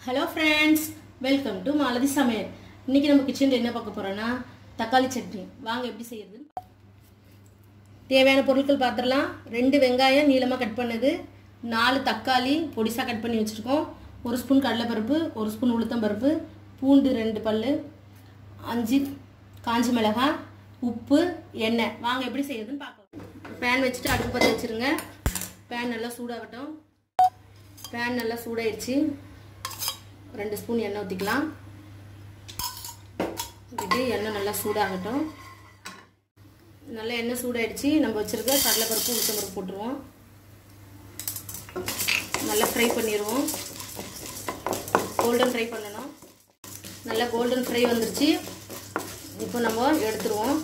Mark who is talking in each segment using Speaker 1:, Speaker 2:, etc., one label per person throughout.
Speaker 1: hello friends welcome to Malathi சமையல் இன்னைக்கு நம்ம கிச்சனில் என்ன பார்க்க போறோம்னா தக்காளி சட்னி வாங்க எப்படி செய்யறது தேவையான பொருட்கள் பார்த்துடலாம் ரெண்டு வெங்காயம் நீளமாக கட் பண்ணது நாலு தக்காளி பொடிசாக கட் பண்ணி வச்சுருக்கோம் ஒரு ஸ்பூன் கடலைப்பருப்பு ஒரு ஸ்பூன் உளுத்தம்பருப்பு பூண்டு ரெண்டு பல் அஞ்சு காஞ்ச மிளகாய் உப்பு எண்ணெய் வாங்க எப்படி செய்யறதுன்னு பார்க்கலாம் பேன் வச்சுட்டு அடுப்பு பற்ற வச்சுருங்க பேன் நல்லா சூடாகட்டும் பேன் நல்லா சூடாயிடுச்சு ரெண்டு ஸ்பூன் எண்ணெய் ஊற்றிக்கலாம் ஊற்றிட்டு எண்ணெய் நல்லா சூடாகட்டும் நல்லா எண்ணெய் சூடாயிடுச்சு நம்ம வச்சுருக்க கடலைப்பருப்பு உளுத்தம்பருப்பு போட்டுருவோம் நல்லா ஃப்ரை பண்ணிடுவோம் கோல்டன் ஃப்ரை பண்ணணும் நல்லா கோல்டன் ஃப்ரை வந்துருச்சு இப்போ நம்ம எடுத்துருவோம்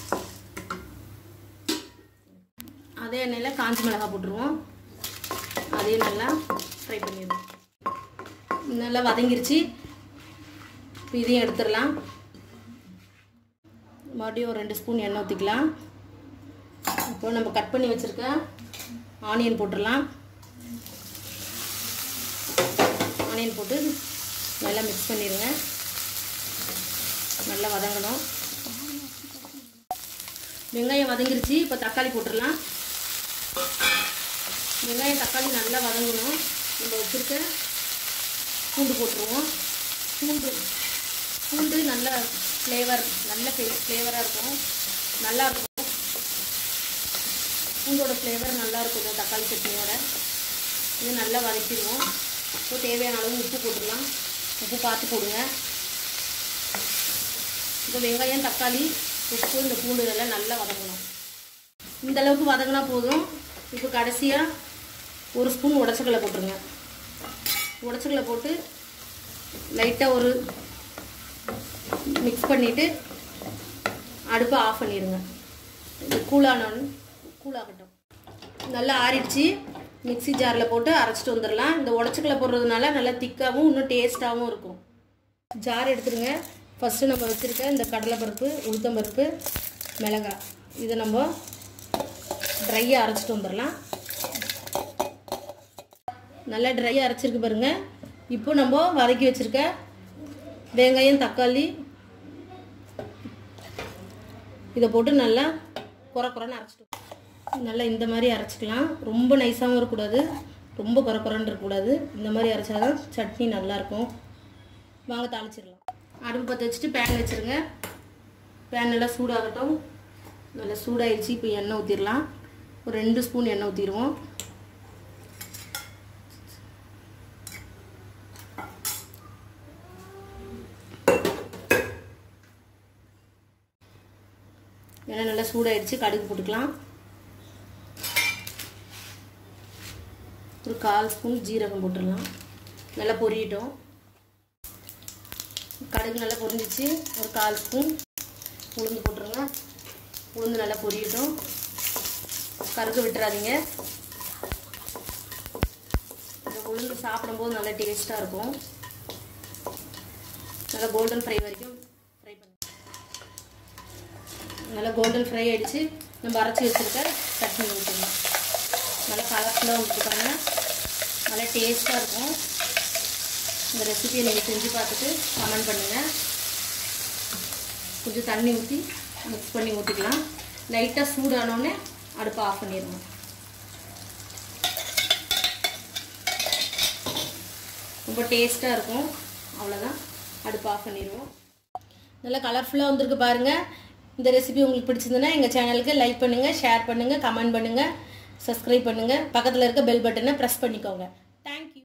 Speaker 1: அதே எண்ணெயில் காஞ்சி மிளகாய் போட்டுருவோம் அதையும் நல்லா ஃப்ரை பண்ணிடுவோம் நல்லா வதங்கிருச்சு இப்போ இதையும் எடுத்துடலாம் மறுபடியும் ஒரு ரெண்டு ஸ்பூன் எண்ணெய் ஊற்றிக்கலாம் இப்போ நம்ம கட் பண்ணி வச்சுருக்க ஆனியன் போட்டுடலாம் ஆனியன் போட்டு நல்லா மிக்ஸ் பண்ணிடுங்க நல்லா வதங்கணும் வெங்காயம் வதங்கிருச்சு இப்போ தக்காளி போட்டுடலாம் வெங்காயம் தக்காளி நல்லா வதங்கணும் நம்ம வச்சுருக்க பூண்டு போட்டுருவோம் பூண்டு பூண்டு நல்ல ஃப்ளேவர் நல்ல ஃப்ளேவராக இருக்கும் நல்லா இருக்கும் பூண்டோட ஃப்ளேவர் நல்லா இருக்கும் இந்த தக்காளி சட்னியோட இது நல்லா வதக்கிடுவோம் இப்போ தேவையான அளவு உப்பு போட்டுடலாம் உப்பு பார்த்து போடுங்க இப்போ வெங்காயம் தக்காளி உப்பு இந்த பூண்டு இதெல்லாம் நல்லா வதங்கணும் இந்த அளவுக்கு வதங்கினா போதும் இப்போ கடைசியாக ஒரு ஸ்பூன் உடச்சக்கல்லை போட்டுருங்க உடச்சக்கல்லை போட்டு லைட்டாக ஒரு மிக்ஸ் பண்ணிவிட்டு அடுப்பை ஆஃப் பண்ணிடுங்க இது கூலானோன்னு கூலாகட்டும் நல்லா ஆறிடுச்சு மிக்சி ஜாரில் போட்டு அரைச்சிட்டு வந்துடலாம் இந்த உடச்சக்கல்லை போடுறதுனால நல்லா திக்காகவும் இன்னும் டேஸ்ட்டாகவும் இருக்கும் ஜார் எடுத்துருங்க ஃபஸ்ட்டு நம்ம வச்சுருக்க இந்த கடலைப்பருப்பு உளுத்தம்பருப்பு மிளகாய் இதை நம்ம ட்ரையாக அரைச்சிட்டு வந்துடலாம் நல்லா ட்ரையாக அரைச்சிருக்கு பாருங்க இப்போ நம்ம வதக்கி வச்சுருக்க வெங்காயம் தக்காளி இதை போட்டு நல்லா குறை குறைன்னு அரைச்சிட்டு நல்லா இந்த மாதிரி அரைச்சிக்கலாம் ரொம்ப நைஸாகவும் இருக்கக்கூடாது ரொம்ப குறை குறைன்னு இருக்கக்கூடாது இந்த மாதிரி அரைச்சாதான் சட்னி நல்லாயிருக்கும் வாங்க தாளிச்சிடலாம் அடுப்பு பற்ற வச்சுட்டு பேன் வச்சுருங்க பேன் நல்லா சூடாகட்டும் நல்லா சூடாயிடுச்சு இப்போ எண்ணெய் ஊற்றிடலாம் ஒரு ரெண்டு ஸ்பூன் எண்ணெய் ஊற்றிடுவோம் எண்ணெய் நல்லா சூடாயிடுச்சு கடுகு போட்டுக்கலாம் ஒரு கால் ஸ்பூன் ஜீரகம் போட்டுடலாம் நல்லா பொரியட்டும் கடுகு நல்லா பொரிஞ்சிச்சு ஒரு கால் ஸ்பூன் உளுந்து போட்டுருங்க உளுந்து நல்லா பொரியட்டும் கருக விட்டுறாதீங்க இந்த உளுந்து சாப்பிடும்போது நல்லா டேஸ்ட்டாக இருக்கும் நல்லா கோல்டன் ஃப்ரை வரைக்கும் ஃப்ரை பண்ணி நல்லா கோல்டன் ஃப்ரை ஆகிடுச்சு நம்ம அரைச்சி வச்சுருக்க சட்னி ஊற்றிடலாம் நல்லா கலர்ஃபுல்லாக ஊற்றிப்பாங்க நல்லா டேஸ்ட்டாக இருக்கும் இந்த ரெசிபியை நீங்கள் செஞ்சு பார்த்துட்டு கமெண்ட் பண்ணுங்கள் கொஞ்சம் தண்ணி ஊற்றி மிக்ஸ் பண்ணி ஊற்றிக்கலாம் லைட்டாக சூடானோடனே அடுப்பை ஆஃப் பண்ணிடுவோம் ரொம்ப டேஸ்ட்டாக இருக்கும் அவ்வளோதான் அடுப்பு ஆஃப் பண்ணிடுவோம் நல்லா கலர்ஃபுல்லாக வந்திருக்கு பாருங்கள் இந்த ரெசிபி உங்களுக்கு பிடிச்சிருந்துன்னா எங்கள் சேனலுக்கு லைக் பண்ணுங்கள் ஷேர் பண்ணுங்கள் கமெண்ட் பண்ணுங்கள் சப்ஸ்கிரைப் பண்ணுங்கள் பக்கத்தில் இருக்க பெல் பட்டனை ப்ரெஸ் பண்ணிக்கோங்க தேங்க்யூ